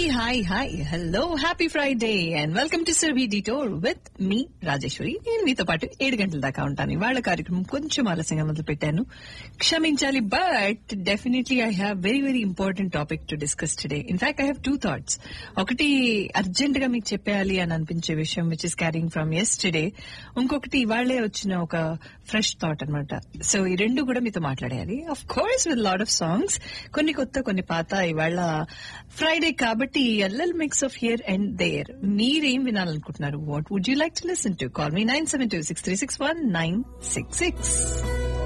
hi hi hello happy Friday and welcome to సర్వీ డిటోర్ with me Rajeshwari నేను మీతో పాటు ఏడు గంటల దాకా ఉంటాను ఇవాళ కార్యక్రమం కొంచెం ఆలస్యంగా మొదలు పెట్టాను క్షమించాలి but definitely I have very very important topic to discuss today in fact I have two thoughts ఒకటి అర్జెంట్ గా మీకు చెప్పేయాలి అని అనిపించే విషయం which is carrying from yesterday ఇంకొకటి ఇవాళ్లే వచ్చిన ఒక ఫ్రెష్ థాట్ అనమాట సో ఈ రెండు కూడా మీతో మాట్లాడేయాలి of course with lot of songs కొన్ని కొత్త కొన్ని పాత ఇవాళ ఫ్రైడే కాబట్టి ఎల్ఎల్ mix of here and there మీరేం వినాలనుకుంటున్నారు what would you like to listen to call me nine seven two six three six one nine six six